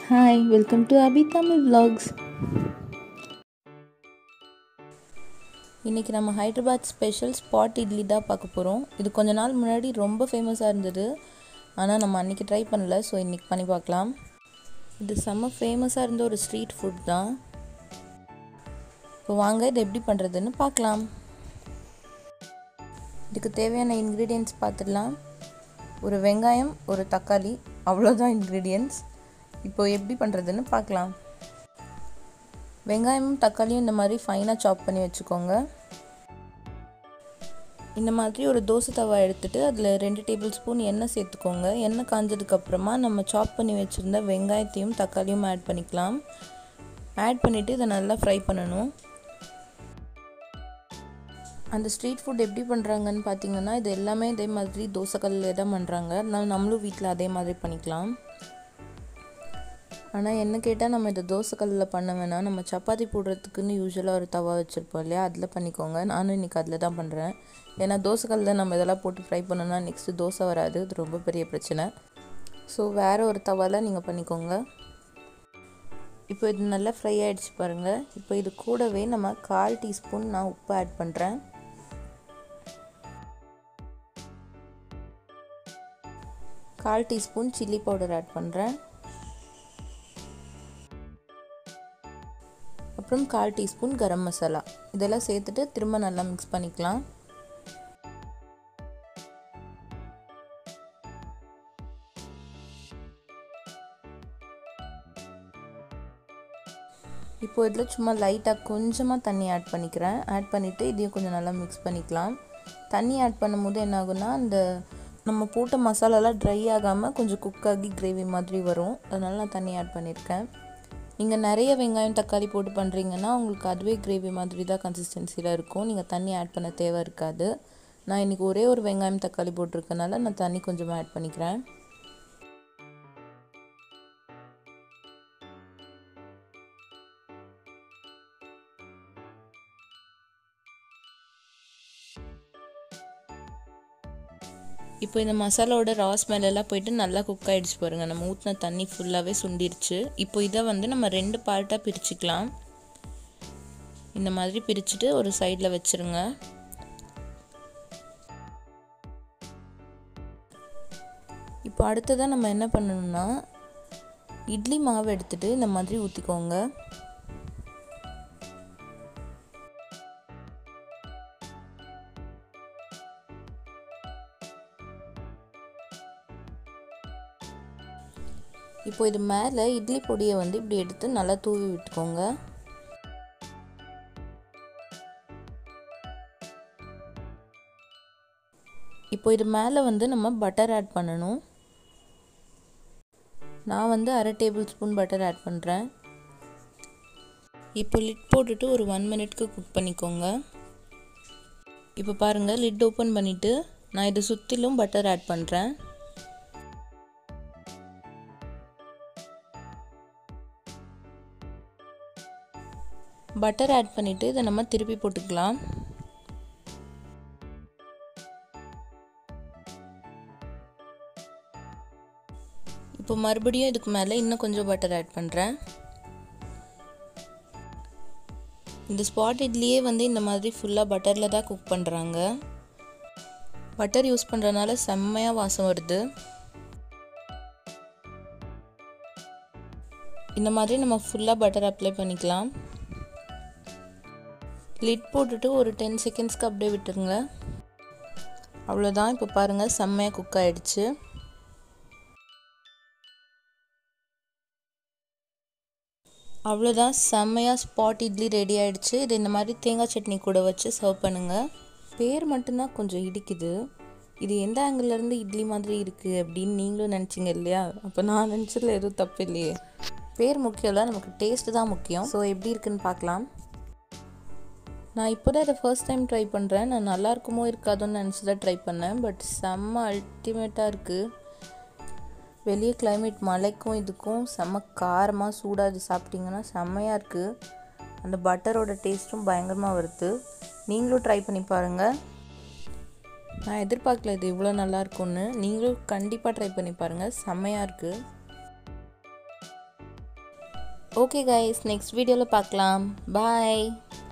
hi welcome to Abhi Tamil vlogs இன்றைக்கி நம்ம Hyderabad special spot idli தான் பார்க்க போகிறோம் இது கொஞ்ச நாள் முன்னாடி ரொம்ப ஃபேமஸாக இருந்தது ஆனால் நம்ம அன்றைக்கி ட்ரை பண்ணல ஸோ இன்றைக்கி பண்ணி பார்க்கலாம் இது செம்ம ஃபேமஸாக இருந்த ஒரு ஸ்ட்ரீட் ஃபுட் தான் இப்போ வாங்க இது எப்படி பண்ணுறதுன்னு பார்க்கலாம் இதுக்கு தேவையான இன்க்ரீடியன்ட்ஸ் பார்த்துடலாம் ஒரு வெங்காயம் ஒரு தக்காளி அவ்வளோதான் இன்க்ரீடியன்ட்ஸ் இப்போ எப்படி பண்ணுறதுன்னு பார்க்கலாம் வெங்காயமும் தக்காளியும் இந்த மாதிரி ஃபைனாக சாப் பண்ணி வச்சுக்கோங்க இந்த மாதிரி ஒரு தோசை தவா எடுத்துகிட்டு அதில் ரெண்டு டேபிள் ஸ்பூன் எண்ணெய் சேர்த்துக்கோங்க எண்ணெய் காஞ்சதுக்கப்புறமா நம்ம சாப் பண்ணி வச்சுருந்த வெங்காயத்தையும் தக்காளியும் ஆட் பண்ணிக்கலாம் ஆட் பண்ணிவிட்டு இதை நல்லா ஃப்ரை பண்ணணும் அந்த ஸ்ட்ரீட் ஃபுட் எப்படி பண்ணுறாங்கன்னு பார்த்தீங்கன்னா இது எல்லாமே இதே மாதிரி தோசைக்கல்லில் தான் பண்ணுறாங்க அதனால நம்மளும் வீட்டில் அதே மாதிரி பண்ணிக்கலாம் ஆனால் என்ன கேட்டால் நம்ம இதை தோசைக்கல்லில் பண்ண வேணாம் நம்ம சப்பாத்தி போடுறதுக்குன்னு யூஸ்வலாக ஒரு தவா வச்சுருப்போம் இல்லையா அதில் பண்ணிக்கோங்க நானும் இன்றைக்கி அதில் தான் பண்ணுறேன் ஏன்னா தோசைக்கல்லில் நம்ம இதெல்லாம் போட்டு ஃப்ரை பண்ணோன்னா நெக்ஸ்ட்டு தோசை வராது இது ரொம்ப பெரிய பிரச்சனை ஸோ வேறு ஒரு தவாவில் நீங்கள் பண்ணிக்கோங்க இப்போ இது நல்லா ஃப்ரை ஆகிடுச்சு பாருங்கள் இப்போ இது கூடவே நம்ம கால் டீஸ்பூன் நான் உப்பு ஆட் பண்ணுறேன் கால் டீஸ்பூன் சில்லி பவுடர் ஆட் பண்ணுறேன் அப்புறம் கால் டீஸ்பூன் கரம் மசாலா இதெல்லாம் சேர்த்துட்டு திரும்ப நல்லா மிக்ஸ் பண்ணிக்கலாம் இப்போ இதில் சும்மா லைட்டாக கொஞ்சமாக தண்ணி ஆட் பண்ணிக்கிறேன் ஆட் பண்ணிவிட்டு இதையும் கொஞ்சம் நல்லா மிக்ஸ் பண்ணிக்கலாம் தண்ணி ஆட் பண்ணும்போது என்ன ஆகுனா அந்த நம்ம போட்ட மசாலாலாம் ட்ரை ஆகாமல் கொஞ்சம் குக் ஆகி கிரேவி மாதிரி வரும் அதனால நான் தண்ணி ஆட் பண்ணியிருக்கேன் நீங்கள் நிறைய வெங்காயம் தக்காளி போட்டு பண்ணுறீங்கன்னா உங்களுக்கு அதுவே கிரேவி மாதிரி தான் கன்சிஸ்டன்சியில் இருக்கும் நீங்கள் தண்ணி ஆட் பண்ண தேவை இருக்காது நான் இன்றைக்கி ஒரே ஒரு வெங்காயம் தக்காளி போட்டிருக்கனால நான் தண்ணி கொஞ்சமாக ஆட் பண்ணிக்கிறேன் இப்போ இந்த மசாலாவோட ரா ஸ்மெல்லாம் போயிட்டு நல்லா குக் ஆகிடுச்சு பாருங்கள் நம்ம ஊற்றின தண்ணி ஃபுல்லாகவே சுண்டிருச்சு இப்போ இதை வந்து நம்ம ரெண்டு பார்ட்டாக பிரிச்சுக்கலாம் இந்த மாதிரி பிரிச்சுட்டு ஒரு சைடில் வச்சுருங்க இப்போ அடுத்ததாக நம்ம என்ன பண்ணணும்னா இட்லி மாவு எடுத்துகிட்டு இந்த மாதிரி ஊற்றிக்கோங்க இப்போ இது மேலே இட்லி பொடியை வந்து இப்படி எடுத்து நல்லா தூவி விட்டுக்கோங்க இப்போ இது மேலே வந்து நம்ம பட்டர் ஆட் பண்ணணும் நான் வந்து அரை டேபிள் ஸ்பூன் பட்டர் ஆட் பண்ணுறேன் இப்போ லிட் போட்டுட்டு ஒரு ஒன் மினிட்க்கு குக் பண்ணிக்கோங்க இப்போ பாருங்கள் லிட் ஓப்பன் பண்ணிவிட்டு நான் இதை சுற்றிலும் பட்டர் ஆட் பண்ணுறேன் பட்டர் ஆட் பண்ணிவிட்டு இதை நம்ம திருப்பி போட்டுக்கலாம் இப்போ மறுபடியும் இதுக்கு மேலே இன்னும் கொஞ்சம் பட்டர் ஆட் பண்ணுறேன் இந்த ஸ்பாட் இட்லியே வந்து இந்த மாதிரி ஃபுல்லாக பட்டரில் தான் குக் பண்ணுறாங்க பட்டர் யூஸ் பண்ணுறதுனால செம்மையாக வாசம் வருது இந்த மாதிரி நம்ம ஃபுல்லாக பட்டர் அப்ளை பண்ணிக்கலாம் லிட் போட்டுட்டு ஒரு டென் செகண்ட்ஸ்க்கு அப்படியே விட்டுருங்க அவ்வளோதான் இப்போ பாருங்கள் செம்மையாக குக் ஆகிடுச்சு அவ்வளோதான் செம்மையாக ஸ்பாட் இட்லி ரெடி ஆகிடுச்சு இது இந்த மாதிரி தேங்காய் சட்னி கூட வச்சு சர்வ் பண்ணுங்கள் பேர் மட்டும்தான் கொஞ்சம் இடிக்குது இது எந்த ஆங்கிள்லேருந்து இட்லி மாதிரி இருக்குது அப்படின்னு நீங்களும் நினச்சிங்க இல்லையா அப்போ நான் நினச்சதில் எதுவும் தப்பு இல்லையே பேர் முக்கியம் இல்லை நமக்கு டேஸ்ட்டு தான் முக்கியம் ஸோ எப்படி இருக்குன்னு பார்க்கலாம் நான் இப்போ தான் இதை ஃபர்ஸ்ட் டைம் ட்ரை பண்ணுறேன் நான் நல்லா இருக்குமோ இருக்காதோன்னு நினச்சி தான் ட்ரை பண்ணேன் பட் செம்ம அல்டிமேட்டாக இருக்குது வெளியே கிளைமேட் மழைக்கும் இதுக்கும் செம்ம காரமாக சூடாக இது சாப்பிட்டிங்கன்னா செம்மையாக இருக்குது அந்த பட்டரோட டேஸ்ட்டும் பயங்கரமாக வருது நீங்களும் ட்ரை பண்ணி பாருங்கள் நான் எதிர்பார்க்கல இது இவ்வளோ நல்லா இருக்கும்னு நீங்களும் கண்டிப்பாக ட்ரை பண்ணி பாருங்கள் செம்மையாக இருக்குது ஓகே கைஸ் நெக்ஸ்ட் வீடியோவில் பார்க்கலாம் பாய்